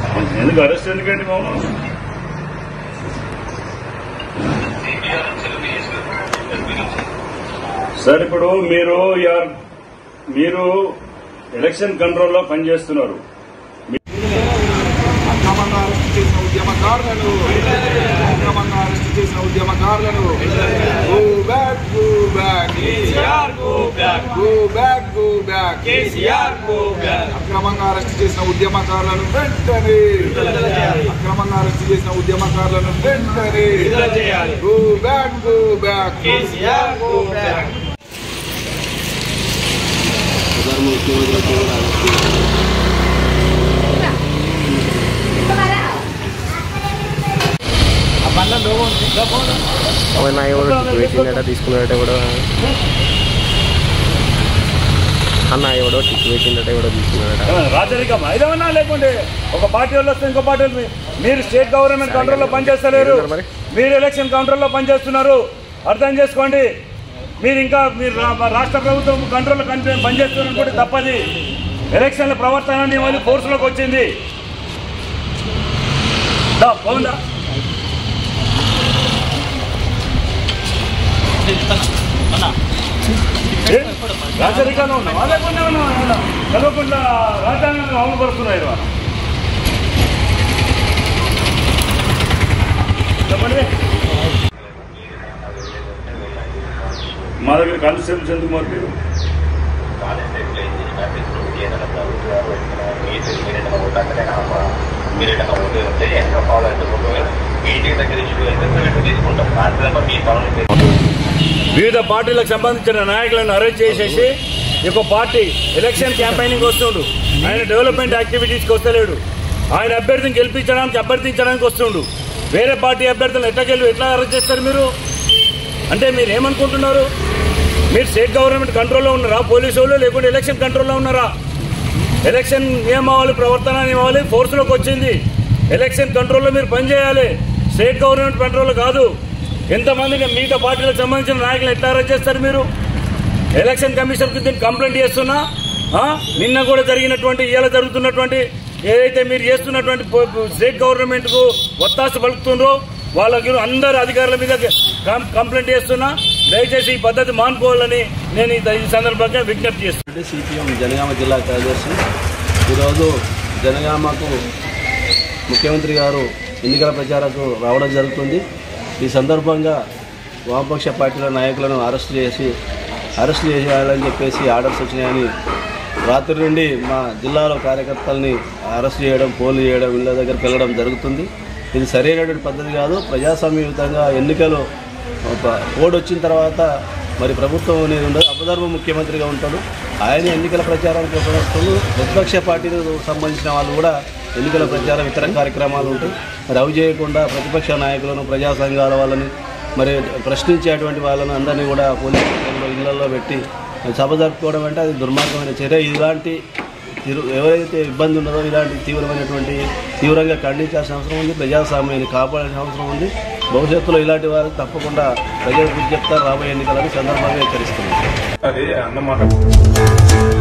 ఎందుకు అరెస్ట్ ఎందుకండి మౌనం సార్ ఇప్పుడు మీరు యార్- మీరు ఎలక్షన్ కంట్రోల్లో పనిచేస్తున్నారు అక్రమంగా అరెస్ట్ చేసిన ఉద్యమకారులను అక్రమంగా అరెస్ట్ చేసిన ఉద్యమకారులను go back go back KCR go back go back go back KCR go back అక్రమంగా అరెస్ట్ చేసిన ఉద్యమకారులను వెంటనే అక్రమంగా అరెస్ట్ చేసిన ఉద్యమకారులను వెంటనే విడుదల చేయాలి go back go back KCR go back ಅವನ ఎవడో టికెట్ పెట్టిందట తీసుకున్నాడట కూడా అన్న ఎవడో టికెట్ పెట్టిందట ఎవడో తీసుకున్నాడట రాజరికం ఇదేమన్నా లేకుంటే ఒక పార్టీ వాళ్ళు వస్తే ఇంకో పార్టీ వాళ్ళు మీరు స్టేట్ గవర్నమెంట్ కంట్రోల్లో పనిచేస్తలేరు మరి? మీరు ఎలక్షన్ కంట్రోల్లో పనిచేస్తున్నారు అర్థం చేసుకోండి మీరు ఇంకా మీరు రా- రాష్ట్ర ప్రభుత్వం కంట్రోల్లో కన్- పనిచేస్తున్నారు కూడా తప్పది ఎలక్షన్ల ప్రవర్తన నియమాలు ఫోర్స్లోకి వచ్చింది దా, బాగుందా ఏ? రాజరికంలో ఉన్నావా లేకుండా ఉన్నావా చదవకుండా రాజ్యాంగాన్ని అమలుపరుస్తున్నాయి ఇవాళ చెప్పండి మా దగ్గర కానిస్టేబుల్స్ ఎందుకు మరి మీరు వివిధ పార్టీలకు సంబంధించిన నాయకులను అరెస్ట్ చేసేసి ఈ యొక్క పార్టీ ఎలక్షన్ క్యాంపెయినింగ్ వస్తుండు ఆయన డెవలప్మెంట్ యాక్టివిటీస్కి వస్తలేడు ఆయన అభ్యర్థిని గెలిపించడానికి అభ్యర్థించడానికి వస్తుండు వేరే పార్టీ అభ్యర్థులను ఎట్లా గెలు ఎట్లా అరెస్ట్ చేస్తారు మీరు అంటే మీరు ఏమనుకుంటున్నారు మీరు స్టేట్ గవర్నమెంట్ కంట్రోల్లో ఉన్నారా పోలీసు వాళ్ళు లేకుంటే ఎలక్షన్ కంట్రోల్లో ఉన్నారా ఎలక్షన్ నియమావళి ప్రవర్తన నియమావళి ఫోర్స్లోకి వచ్చింది ఎలక్షన్ కంట్రోల్లో మీరు పనిచేయాలి స్టేట్ గవర్నమెంట్ కంట్రోల్ కాదు ఎంతమందిని మిగతా పార్టీలకు సంబంధించిన నాయకులు ఎట్లా అరెస్ట్ చేస్తారు మీరు ఎలక్షన్ కమిషన్కి దీన్ని కంప్లైంట్ చేస్తున్నా ఆ? నిన్న కూడా జరిగినటువంటి ఇవాళ జరుగుతున్నటువంటి ఏదైతే మీరు చేస్తున్నటువంటి పో- పో- స్టేట్ గవర్నమెంట్ కు ఒత్తాస పలుకుతుండ్రో వాళ్ళకి అందరు అధికారుల మీద కం- కంప్లైంట్ చేస్తున్నా దయచేసి ఈ పద్ధతి మానుకోవాలని నేను ఈ ఈ సందర్భంగా విజ్ఞప్తి చేస్తున్నాను రెడ్డి సిపిఎం జనగామ జిల్లా కార్యదర్శి ఈరోజు జనగామకు ముఖ్యమంత్రి గారు ఎన్నికల ప్రచారకు రావడం జరుగుతుంది ఈ సందర్భంగా వామపక్ష పార్టీల నాయకులను అరెస్ట్ చేసి అరెస్ట్ చేయాలని చెప్పేసి ఆర్డర్స్ వచ్చినాయని రాత్రి నుండి మా జిల్లాలో కార్యకర్తల్ని అరెస్ట్ చేయడం పోలు చేయడం ఇళ్ళ దగ్గరికి వెళ్ళడం జరుగుతుంది ఇది సరైనటువంటి పద్ధతి కాదు ప్రజాస్వామ్యయుతంగా ఎన్నికలు ఒక ఓటు వచ్చిన తర్వాత మరి ప్రభుత్వం అనేది ఉండదు అపధర్మ ముఖ్యమంత్రిగా ఉంటాడు ఆయన ఎన్నికల ప్రచారానికి ఉపయోగిస్తున్నారు ప్రతిపక్ష పార్టీలకు సంబంధించిన వాళ్ళు కూడా ఎన్నికల ప్రచారం ఇతర కార్యక్రమాలు ఉంటాయి మరి అవి చేయకుండా ప్రతిపక్ష నాయకులను ప్రజా సంఘాల వాళ్ళని మరి ప్రశ్నించేటువంటి వాళ్ళని అందరినీ కూడా పోలీస్ స్టేషన్లో ఇళ్లలో పెట్టి సభ జరుపుకోవడం అంటే అది దుర్మార్గమైన చర్య ఇలాంటి తిరు ఎవరైతే ఇబ్బంది ఉన్నదో ఇలాంటి తీవ్రమైనటువంటి తీవ్రంగా ఖండించాల్సిన అవసరం ఉంది ప్రజాస్వామ్యాన్ని కాపాడాల్సిన అవసరం ఉంది భవిష్యత్తులో ఇలాంటి వారు తప్పకుండా ప్రజలకు చెప్తారు రాబోయే ఎన్నికలను సందర్భంగా హెచ్చరిస్తున్నారు అది అన్నమాట